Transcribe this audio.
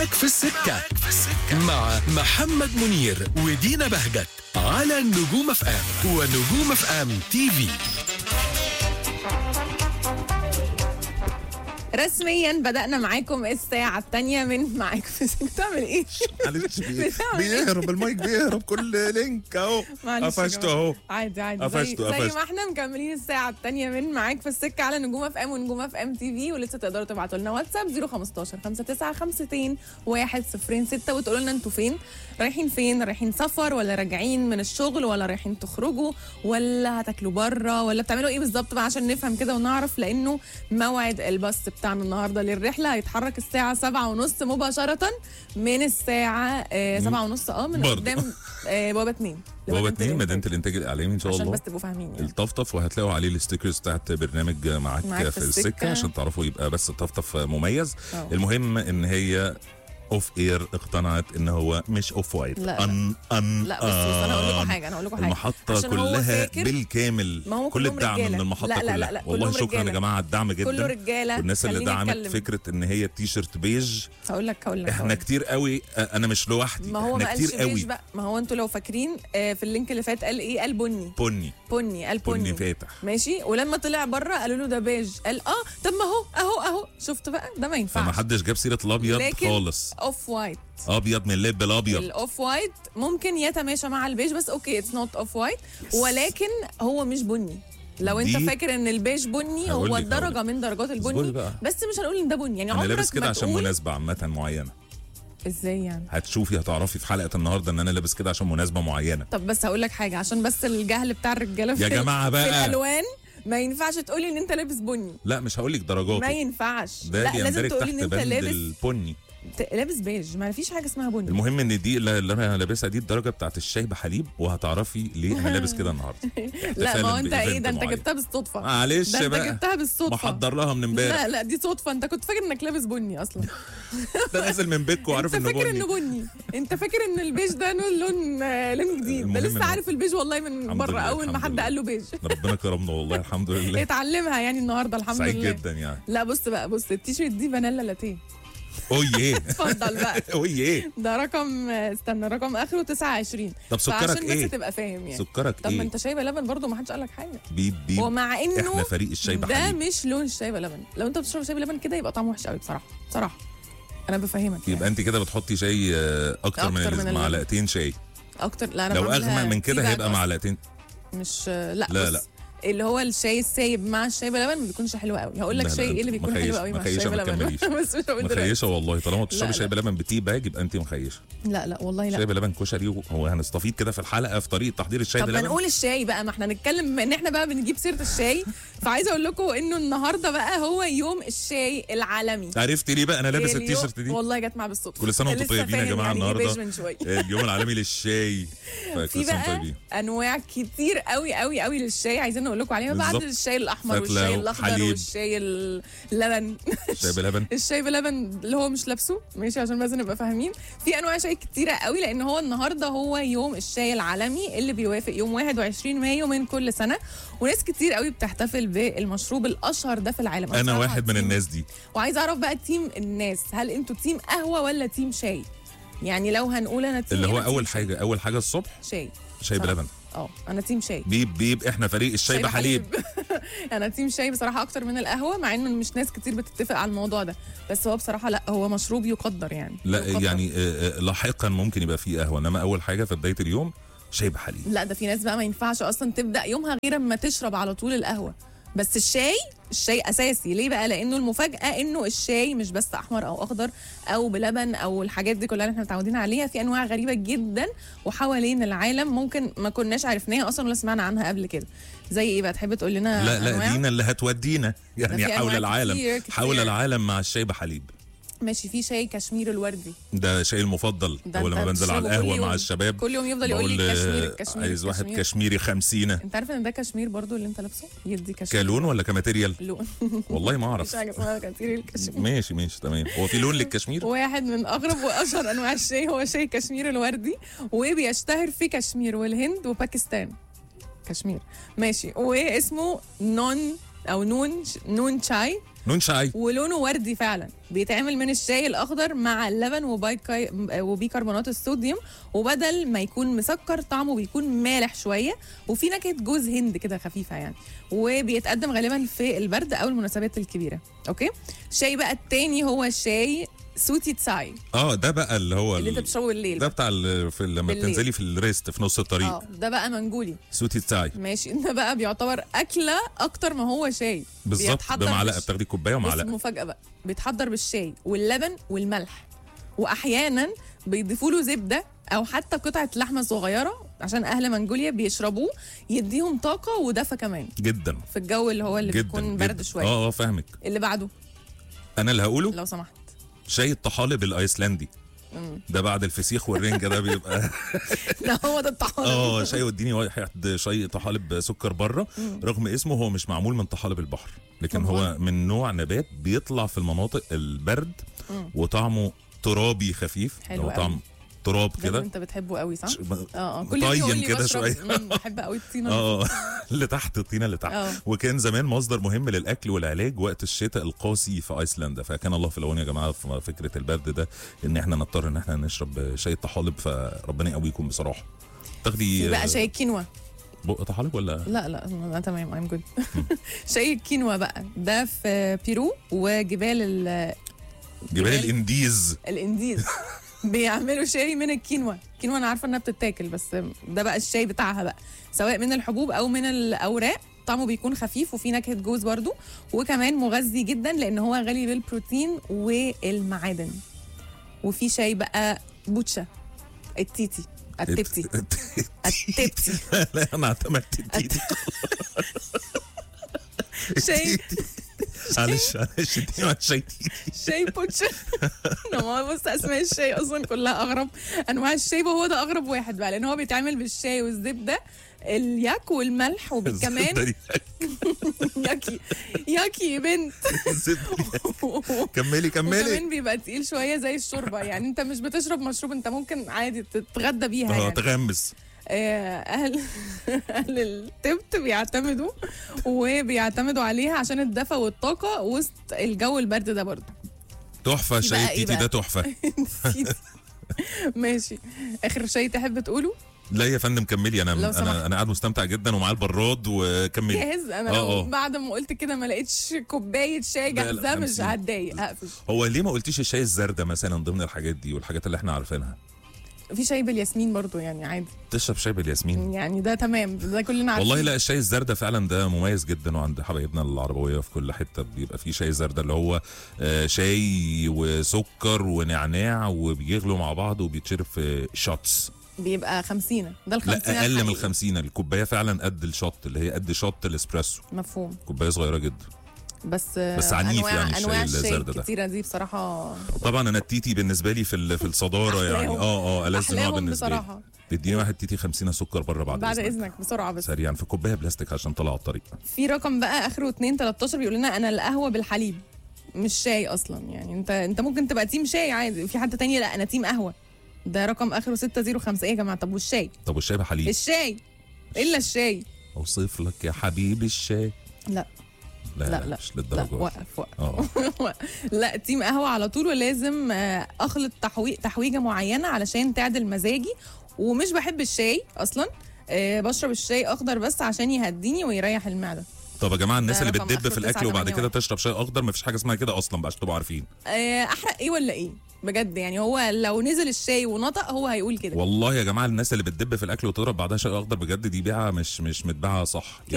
معاك في السكة مع محمد منير ودينا بهجت على نجوم اف ام ونجوم اف ام تي في رسميا بدأنا معاكم الساعة الثانية من معاك في سكة بتعمل ايه؟ معلش بي- بتعمل إيه؟ بيهرب المايك بيهرب كل لينك اهو معلش يا قفشته جماعة. اهو عادي عادي زي, قفشته، زي قفشته. ما احنا مكملين الساعة الثانية من معاك في السكة على نجوم اف ام ونجوم اف ام تي في ولسه تقدروا تبعتوا لنا واتساب 015 5952 106 وتقولوا لنا انتوا فين؟ رايحين فين؟ رايحين سفر ولا راجعين من الشغل ولا رايحين تخرجوا ولا هتاكلوا بره ولا بتعملوا ايه بالظبط بقى عشان نفهم كده ونعرف لانه موعد الباص بتاعنا النهارده للرحلة هيتحرك الساعة 7 ونص مباشرة من الساعة آه 7 ونص اه من برضه. قدام آه بوابة 2 بوابة اتنين مدينة الانتاج الاعلامي ان شاء عشان الله بس تبقوا فاهمين يعني. الطفطف وهتلاقوا عليه الستيكرز بتاعت برنامج معاك, معاك في السكة عشان تعرفوا يبقى بس الطفطف مميز أه. المهم ان هي اوف اير اقتنعت ان هو مش اوف وايت لا، لا. ان ان لا بس, بس انا هقول لكم حاجه انا هقول لكم حاجه المحطة عشان هو كلها فاكر- بالكامل ما هم كل كلهم الدعم رجالة. من المحطة لا، لا، كلها لا، لا، والله كلهم شكرا يا رجالة. جماعة على الدعم جدا كله رجاله والناس اللي خليني دعمت أتكلم. فكرة ان هي تي شيرت بيج هقول لك هقول لك هقول احنا لك. كتير قوي انا مش لوحدي ما هو احنا ما كتير قالش بيج قوي بقى ما هو انتوا لو فاكرين آه، في اللينك اللي فات قال ايه قال بني بني بني قال بني, بني فاتح ماشي ولما طلع بره قالوا له ده بيج قال اه طب ما هو اهو اهو شفت بقى ده ما فما ينفعش حدش جاب سيره الابيض لكن خالص اوف وايت ابيض من اللب الابيض الاوف وايت ممكن يتماشى مع البيج بس اوكي اتس نوت اوف وايت ولكن هو مش بني لو انت دي- فاكر ان البيج بني هقول هو لك- درجه هقول من درجات اصبري البني بقى. بس مش هنقول ان ده بني يعني انا عمرك لابس كده ما عشان تقول مناسبه عامه معينه ازاي يعني هتشوفي هتعرفي في حلقه النهارده ان انا لابس كده عشان مناسبه معينه طب بس هقول لك حاجه عشان بس الجهل بتاع الرجاله في يا جماعة في بقى. الالوان ما ينفعش تقولي ان انت لابس بني لا مش هقول لك درجات ما ينفعش ده لا لازم بيندرج تقولي تحت ان انت بند لابس البني ت- لابس بيج ما فيش حاجه اسمها بني المهم ان دي اللي اللي انا لابسها دي الدرجه بتاعت الشاي بحليب وهتعرفي ليه انا لابس كده النهارده لا ما هو احتفالاً انت ايه بإيفنت ده انت معين. جبتها بالصدفه معلش ده انت بقى جبتها بالصدفه محضر لها من امبارح لا لا دي صدفه انت كنت فاكر انك لابس بني اصلا ده نازل من بيتكم وعارف انت انه فاكر بني انه بني انت فاكر ان البيج ده لون لون آه، لون جديد ده المهم لسه إنه- عارف البيج والله من الحمد بره لله، اول ما الحمد حد لله. قال له بيج ربنا كرمنا والله الحمد لله اتعلمها يعني النهارده الحمد سعيد لله جدا يعني لا بص بقى بص التيشيرت دي فانيلا لاتيه اويه اتفضل بقى اويه ده رقم استنى رقم اخره 29 طب سكرك فعشان ايه بس تبقى فاهم يعني سكرك طب ما ايه انت شاي بلبن برضه ما حدش قال لك حاجه بيب بيب ومع انه احنا فريق الشاي ده بحليب مش لون الشاي بلبن لو انت بتشرب شاي بلبن كده يبقى طعمه وحش قوي بصراحه بصراحه انا بفهمك يبقى انت كده بتحطي شاي آه، اكتر من, أكتر من اللازم. اللازم. معلقتين شاي يعني. اكتر لا انا لو بعملها اغمق من تي كده باك هيبقى أصلاً. معلقتين مش لا لا، بص لا. اللي هو الشاي السايب مع الشاي بلبن ما بيكونش حلو قوي هقول لك لا، لا، شاي ايه اللي بيكون مخيش- حلو قوي مع الشاي مخيشة ما بلبن تكمليش. بس مش هقول دلوقتي مخيشه والله طالما بتشربي لا، شاي لا. بلبن بتي باج يبقى انت مخيشه لا لا والله شاي لا بلبن كشري هو هنستفيد كده في الحلقه في طريقه تحضير الشاي طب ما بلبن نقول الشاي بقى ما احنا نتكلم بما ان احنا بقى بنجيب سيره الشاي فعايزه اقول لكم انه النهارده بقى هو يوم الشاي العالمي عرفتي ليه بقى انا لابس اليوم- التيشيرت دي والله جت معايا بالصدفه كل سنة وانتم لسه طيبين يا فاهم جماعة يعني إيه النهاردة. بيج من شويه اليوم العالمي للشاي في فكل سنة وانتم بقى طيبين انواع كتير قوي قوي قوي للشاي عايزين نقول لكم عليها بعد بالظبط. الشاي الاحمر فتلة والشاي الاخضر وحليب. والشاي اللبن شاي بلبن الشاي بلبن اللي هو مش لابسه ماشي عشان بس نبقى فاهمين في انواع شاي كتيره قوي لان هو النهارده هو يوم الشاي العالمي اللي بيوافق يوم 21 مايو من كل سنه وناس كتير قوي بتحتفل بالمشروب الاشهر ده في العالم انا بصراحة واحد من تيم- الناس دي وعايزه اعرف بقى تيم الناس هل انتوا تيم قهوه ولا تيم شاي يعني لو هنقول انا تيم اللي هو أنا تيم اول شاي. حاجه اول حاجه الصبح شاي شاي صراحة. بلبن اه انا تيم شاي بيب بيب احنا فريق الشاي بحليب انا تيم شاي بصراحه اكتر من القهوه مع ان مش ناس كتير بتتفق على الموضوع ده بس هو بصراحه لا هو مشروب يقدر يعني لا يقدر. يعني آه، آه، لاحقا ممكن يبقى فيه قهوه انما اول حاجه في بدايه اليوم شاي بحليب لا ده في ناس بقى ما ينفعش اصلا تبدا يومها غير اما تشرب على طول القهوه بس الشاي الشاي اساسي ليه بقى لانه المفاجاه انه الشاي مش بس احمر او اخضر او بلبن او الحاجات دي كلها اللي احنا متعودين عليها في انواع غريبه جدا وحوالين العالم ممكن ما كناش عرفناها اصلا ولا سمعنا عنها قبل كده زي ايه بقى تحب تقول لنا لا لا أنواع؟ دينا اللي هتودينا في يعني أنواع حول كتير- العالم كتير. حول العالم مع الشاي بحليب ماشي في شاي كشمير الوردي ده شاي المفضل ده اول ما أنت بنزل على بتشربه كل القهوه يوم. مع الشباب كل يوم يفضل يقول لي بقول كشمير آه، الكشمير عايز واحد الكشمير. كشميري خمسينة انت عارف ان ده كشمير برضو اللي انت لابسه يدي كشمير كلون ولا كماتيريال لون والله ما مفيش اعرف حاجه اسمها كشمير الكشمير ماشي ماشي تمام هو في لون للكشمير واحد من اغرب واشهر انواع الشاي هو شاي كشمير الوردي وبيشتهر في كشمير والهند وباكستان كشمير ماشي واسمه نون او نون نون شاي نون شاي ولونه وردي فعلا بيتعمل من الشاي الاخضر مع اللبن وبايكاي وبيكربونات الصوديوم وبدل ما يكون مسكر طعمه بيكون مالح شويه وفي نكهه جوز هند كده خفيفه يعني وبيتقدم غالبا في البرد او المناسبات الكبيره اوكي الشاي بقى التاني هو الشاي سوتي تساي اه ده بقى اللي هو اللي ال- انت بتشربه بالليل ده بتاع ال- في لما بالليل. بتنزلي في الريست في نص الطريق اه ده بقى منجولي سوتي تاي ماشي ده بقى بيعتبر اكله اكتر ما هو شاي بالظبط بيتحضر بمعلقه بالش- بتاخدي كوبايه بص ومعلقه المفاجاه بقى بيتحضر بالشاي واللبن والملح واحيانا بيضيفوا له زبده او حتى قطعه لحمه صغيره عشان اهل منجوليا بيشربوه يديهم طاقه ودفى كمان جدا في الجو اللي هو اللي جدا بيكون برد جداً. شويه اه اه فاهمك اللي بعده انا اللي هقوله لو سمحت شاي الطحالب الايسلندي ده بعد الفسيخ والرنجة ده بيبقى ده هو ده الطحالب اه شاي وديني واحد شاي طحالب سكر بره رغم اسمه هو مش معمول من طحالب البحر لكن طب هو هو- من نوع نبات بيطلع في المناطق البرد وطعمه ترابي خفيف حلو هو قوي. طعم تراب ده اللي كده انت بتحبه قوي صح؟ ش- اه اه كل يوم طين يقول لي كده بشرب- شوية. مم، بحب قوي الطينه اه اللي تحت الطينه اللي تحت اه. وكان زمان مصدر مهم للاكل والعلاج وقت الشتاء القاسي في ايسلندا فكان الله في العون يا جماعه في فكره البرد ده ان احنا نضطر ان احنا نشرب شاي الطحالب فربنا يقويكم بصراحه تاخدي في بقى شاي الكينوا بق طحالب ولا لا لا انا تمام ايم جود شاي الكينوا بقى ده في بيرو وجبال ال- جبال جبال- الانديز الانديز بيعملوا شاي من الكينوا الكينوا انا عارفه انها بتتاكل بس ده بقى الشاي بتاعها بقى سواء من الحبوب او من الاوراق طعمه بيكون خفيف وفيه نكهه جوز برضو وكمان مغذي جدا لان هو غني بالبروتين والمعادن وفي شاي بقى بوتشا التيتي التبتي التبتي لا انا اعتمدت التيتي شاي معلش معلش اديني واحد شاي تيتي شاي بوتشا ما بص اسماء الشاي اصلا كلها اغرب انواع الشاي وهو ده اغرب واحد بقى لان هو بيتعمل بالشاي والزبده الياك والملح وكمان دي ياكي ياكي يا بنت كملي كملي وكمان بيبقى تقيل شويه زي الشوربه يعني انت مش بتشرب مشروب انت ممكن عادي تتغدى بيها اه يعني تغمس آه، اهل اهل التبت بيعتمدوا وبيعتمدوا عليها عشان الدفى والطاقه وسط الجو البرد ده برضه تحفه في شاي بقى إيه التيتي بقى؟ ده تحفه ماشي اخر شيء تحب تقوله لا يا فندم كملي انا لو سمحت. انا انا قاعد مستمتع جدا ومعاه البراد وكملي جاهز انا آه، لو آه. بعد ما قلت كده ما لقيتش كوبايه شاي لا، لا، جاهزه مش خمسين. هتضايق هقفش هو ليه ما قلتيش الشاي الزردة مثلا ضمن الحاجات دي والحاجات اللي احنا عارفينها في شاي بالياسمين برضو يعني عادي تشرب شاي بالياسمين يعني ده تمام ده كلنا عارفين والله لا الشاي الزردة فعلا ده مميز جدا وعند حبايبنا العربويه في كل حته بيبقى فيه شاي زردة اللي هو آه، شاي وسكر ونعناع وبيغلوا مع بعض وبيتشرب في شوتس بيبقى خمسينة ده الخمسينة لا اقل من الحقيقي. الخمسين الكوبايه فعلا قد الشوت اللي هي قد شوت الاسبريسو مفهوم كوبايه صغيره جدا بس بس عنيف انواع يعني الشاي انواع الشاي الزردة ده. الكتيرة دي بصراحة طبعا انا التيتي بالنسبه لي في ال- في الصداره يعني أحلاهم. اه اه ألذ نوع أحلاهم بالنسبه لي بصراحة تديني واحد تيتي 50 سكر بره بعد, بعد إذنك. اذنك بسرعة بس سريعا في كوبايه بلاستيك عشان طلع على الطريق في رقم بقى اخره 2 13 بيقول لنا انا القهوة بالحليب مش شاي اصلا يعني انت انت ممكن تبقى تيم شاي عادي في حد تاني لا انا تيم قهوة ده رقم اخره 605 ايه يا جماعة طب والشاي طب والشاي بحليب الشاي الا الشاي اوصف لك يا حبيبي الشاي لا لا لا لا مش لا للدرجه وقف وقف اه لا تيم قهوه على طول ولازم آه، اخلط تحويق تحويجه معينه علشان تعدل مزاجي ومش بحب الشاي اصلا آه، بشرب الشاي اخضر بس عشان يهديني ويريح المعده طب يا جماعه الناس ده اللي رقم بتدب آخره في الاكل وبعد 981. كده تشرب شاي اخضر مفيش حاجه اسمها كده اصلا بقى عشان تبقوا عارفين آه، احرق ايه ولا ايه بجد يعني هو لو نزل الشاي ونطق هو هيقول كده والله يا جماعه الناس اللي بتدب في الاكل وتضرب بعدها شاي اخضر بجد دي بيعه مش مش متباعه صح